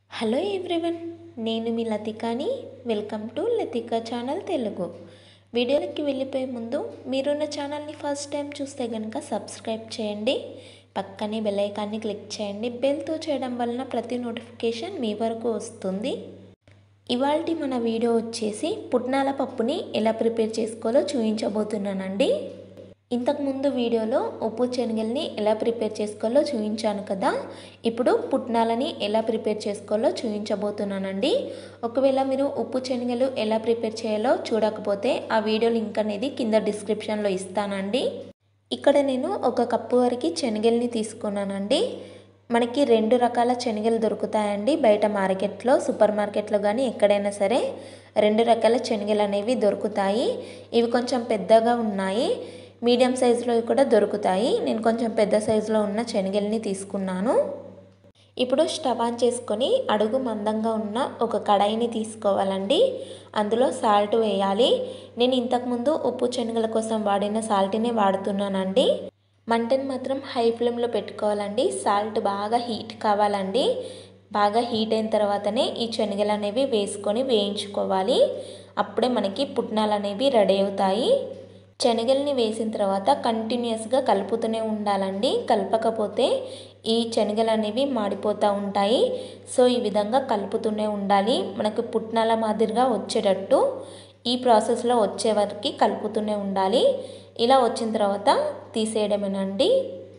hello everyone నేను మీ లతికాని welcome to Latika channel Telugu వీడియోలకి వెళ్ళిపోయే ముందు మీరు నా ఛానల్ని ఫస్ట్ టైం చూస్తే కనుక సబ్స్క్రైబ్ చేయండి పక్కనే బెల్ ఐకాన్ని క్లిక్ చేయండి బెల్తో చేయడం వలన ప్రతి నోటిఫికేషన్ మీ వరకు వస్తుంది ఇవాళ మన వీడియో వచ్చేసి పుట్నాల పప్పుని ఎలా ప్రిపేర్ చేసుకోవాలో చూపించబోతున్నానండి ఇంతకుముందు వీడియోలో ఉప్పు శనగల్ని ఎలా ప్రిపేర్ చేసుకోవాలో చూపించాను కదా ఇప్పుడు పుట్నాలని ఎలా ప్రిపేర్ చేసుకోవాలో చూపించబోతున్నానండి ఒకవేళ మీరు ఉప్పు శనగలు ఎలా ప్రిపేర్ చేయాలో చూడకపోతే ఆ వీడియో లింక్ అనేది కింద డిస్క్రిప్షన్లో ఇస్తానండి ఇక్కడ నేను ఒక కప్పు వరకు శనగల్ని తీసుకున్నానండి మనకి రెండు రకాల శనగలు దొరుకుతాయండి బయట మార్కెట్లో సూపర్ మార్కెట్లో కానీ ఎక్కడైనా సరే రెండు రకాల శనగలు అనేవి దొరుకుతాయి ఇవి కొంచెం పెద్దగా ఉన్నాయి మీడియం సైజులో కూడా దొరుకుతాయి నేను కొంచెం పెద్ద సైజులో ఉన్న శనగల్ని తీసుకున్నాను ఇప్పుడు స్టవ్ ఆన్ చేసుకొని అడుగు మందంగా ఉన్న ఒక కడాయిని తీసుకోవాలండి అందులో సాల్ట్ వేయాలి నేను ఇంతకుముందు ఉప్పు శనగల కోసం వాడిన సాల్ట్నే వాడుతున్నానండి మంటని మాత్రం హై ఫ్లేమ్లో పెట్టుకోవాలండి సాల్ట్ బాగా హీట్ కావాలండి బాగా హీట్ అయిన తర్వాతనే ఈ శనగలు అనేవి వేసుకొని వేయించుకోవాలి అప్పుడే మనకి పుట్నాలు అనేవి రెడీ అవుతాయి శనగల్ని వేసిన తర్వాత కంటిన్యూస్గా కలుపుతూనే ఉండాలండి కలపకపోతే ఈ శనగలు అనేవి మాడిపోతూ ఉంటాయి సో ఈ విధంగా కలుపుతూనే ఉండాలి మనకు పుట్నాల మాదిరిగా వచ్చేటట్టు ఈ ప్రాసెస్లో వచ్చే వరకు కలుపుతూనే ఉండాలి ఇలా వచ్చిన తర్వాత తీసేయడమేనండి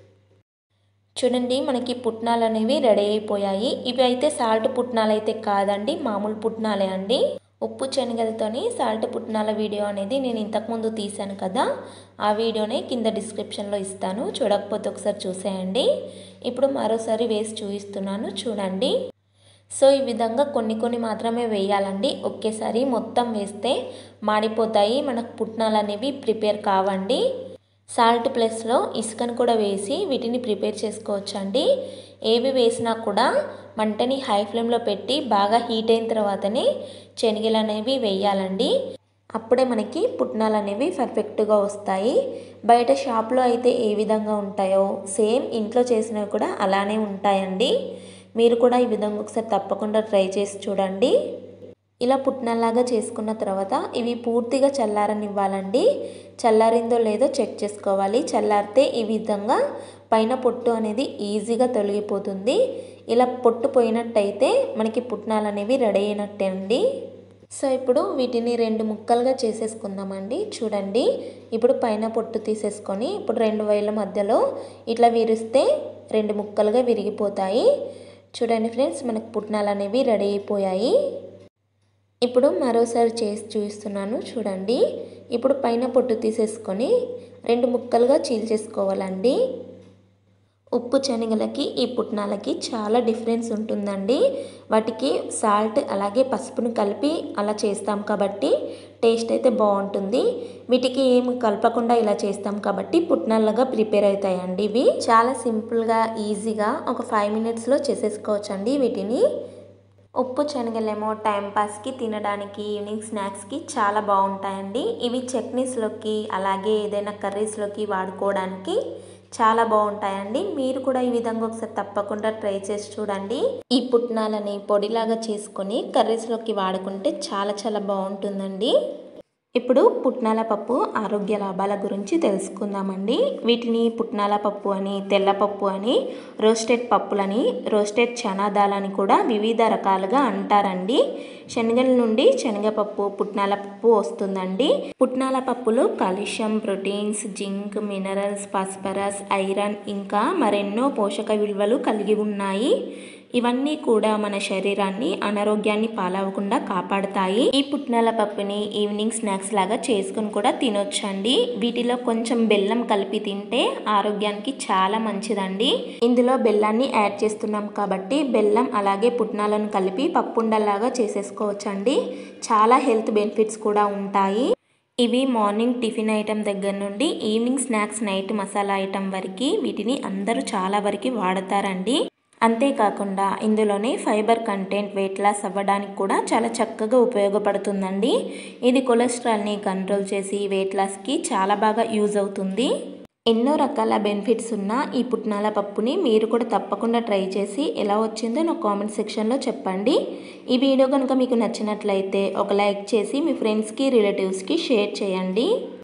చూడండి మనకి పుట్నాలు అనేవి రెడీ అయిపోయాయి ఇవి అయితే సాల్ట్ పుట్నాలు అయితే కాదండి మామూలు పుట్నాలే అండి ఉప్పు శనగలతోని సాల్ట్ పుట్నాల వీడియో అనేది నేను ఇంతకుముందు తీశాను కదా ఆ వీడియోని కింద డిస్క్రిప్షన్లో ఇస్తాను చూడకపోతే ఒకసారి చూసేయండి ఇప్పుడు మరోసారి వేసి చూపిస్తున్నాను చూడండి సో ఈ విధంగా కొన్ని కొన్ని మాత్రమే వేయాలండి ఒకేసారి మొత్తం వేస్తే మాడిపోతాయి మనకు పుట్నాలు అనేవి ప్రిపేర్ కావండి సాల్ట్ ప్లస్లో ఇసుకను కూడా వేసి వీటిని ప్రిపేర్ చేసుకోవచ్చండి ఏవి వేసినా కూడా మంటని హై ఫ్లేమ్లో పెట్టి బాగా హీట్ అయిన తర్వాతనే శనగలు అనేవి వేయాలండి అప్పుడే మనకి పుట్నాలు అనేవి పర్ఫెక్ట్గా వస్తాయి బయట షాప్లో అయితే ఏ విధంగా ఉంటాయో సేమ్ ఇంట్లో చేసినవి కూడా అలానే ఉంటాయండి మీరు కూడా ఈ విధంగా ఒకసారి తప్పకుండా ట్రై చేసి చూడండి ఇలా పుట్నాలాగా చేసుకున్న తర్వాత ఇవి పూర్తిగా చల్లారనివ్వాలండి చల్లారిందో లేదో చెక్ చేసుకోవాలి చల్లారితే ఈ విధంగా పైన పొట్టు అనేది ఈజీగా తొలగిపోతుంది ఇలా పొట్టు పోయినట్టయితే మనకి పుట్నాలు అనేవి రెడీ అయినట్టే అండి సో ఇప్పుడు వీటిని రెండు ముక్కలుగా చేసేసుకుందామండి చూడండి ఇప్పుడు పైన పొట్టు తీసేసుకొని ఇప్పుడు రెండు వేల మధ్యలో ఇట్లా విరిస్తే రెండు ముక్కలుగా విరిగిపోతాయి చూడండి ఫ్రెండ్స్ మనకు పుట్నాలు అనేవి రెడీ అయిపోయాయి ఇప్పుడు మరోసారి చేసి చూపిస్తున్నాను చూడండి ఇప్పుడు పైన పొట్టు తీసేసుకొని రెండు ముక్కలుగా చీల్చేసుకోవాలండి ఉప్పు శనగలకి ఈ పుట్నాలకి చాలా డిఫరెన్స్ ఉంటుందండి వాటికి సాల్ట్ అలాగే పసుపును కలిపి అలా చేస్తాం కాబట్టి టేస్ట్ అయితే బాగుంటుంది వీటికి ఏమి కలపకుండా ఇలా చేస్తాం కాబట్టి పుట్నాలుగా ప్రిపేర్ అవుతాయండి ఇవి చాలా సింపుల్గా ఈజీగా ఒక ఫైవ్ మినిట్స్లో చేసేసుకోవచ్చండి వీటిని ఉప్పు శనగలేమో టైంపాస్కి తినడానికి ఈవినింగ్ స్నాక్స్కి చాలా బాగుంటాయండి ఇవి చట్నీస్లోకి అలాగే ఏదైనా కర్రీస్లోకి వాడుకోవడానికి చాలా బాగుంటాయండి మీరు కూడా ఈ విధంగా ఒకసారి తప్పకుండా ట్రై చేసి చూడండి ఈ పుట్నాలని పొడిలాగా చేసుకొని కర్రీస్లోకి వాడుకుంటే చాలా చాలా బాగుంటుందండి ఇప్పుడు పుట్నాల పప్పు ఆరోగ్య లాభాల గురించి తెలుసుకుందామండి వీటిని పుట్నాల పప్పు అని తెల్లపప్పు అని రోస్టెడ్ పప్పులని రోస్టెడ్ చనాదాలని కూడా వివిధ రకాలుగా అంటారండి శనగల నుండి శనగపప్పు పుట్నాల పప్పు వస్తుందండి పుట్నాల పప్పులో calcium proteins zinc minerals phosphorus iron ఇంకా మరెన్నో పోషక విలువలు కలిగి ఉన్నాయి ఇవన్నీ కూడా మన శరీరాన్ని అనారోగ్యాన్ని పాలవకుండా కాపాడతాయి ఈ పుట్నాల పప్పుని ఈవినింగ్ స్నాక్స్ లాగా చేసుకుని కూడా తినొచ్చండి వీటిలో కొంచెం బెల్లం కలిపి తింటే ఆరోగ్యానికి చాలా మంచిదండి ఇందులో బెల్లాన్ని యాడ్ చేస్తున్నాం కాబట్టి బెల్లం అలాగే పుట్నాలను కలిపి పప్పుండలాగా చేసేసుకోవచ్చండి చాలా హెల్త్ బెనిఫిట్స్ కూడా ఉంటాయి ఇవి మార్నింగ్ టిఫిన్ ఐటెం దగ్గర నుండి evening snacks night masala item వరకు వీటిని అందరూ చాలా వరకు వాడతారండి అంతేకాకుండా ఇందులోనే ఫైబర్ కంటెంట్ వెయిట్ లాస్ అవ్వడానికి కూడా చాలా చక్కగా ఉపయోగపడుతుందండి ఇది కొలెస్ట్రాల్ని కంట్రోల్ చేసి వెయిట్ లాస్కి చాలా బాగా యూజ్ అవుతుంది ఎన్నో రకాల బెనిఫిట్స్ ఉన్న ఈ పుట్నాల పప్పుని మీరు కూడా తప్పకుండా ట్రై చేసి ఎలా వచ్చిందో నా కామెంట్ సెక్షన్లో చెప్పండి ఈ వీడియో కనుక మీకు నచ్చినట్లయితే ఒక లైక్ చేసి మీ ఫ్రెండ్స్కి రిలేటివ్స్కి షేర్ చేయండి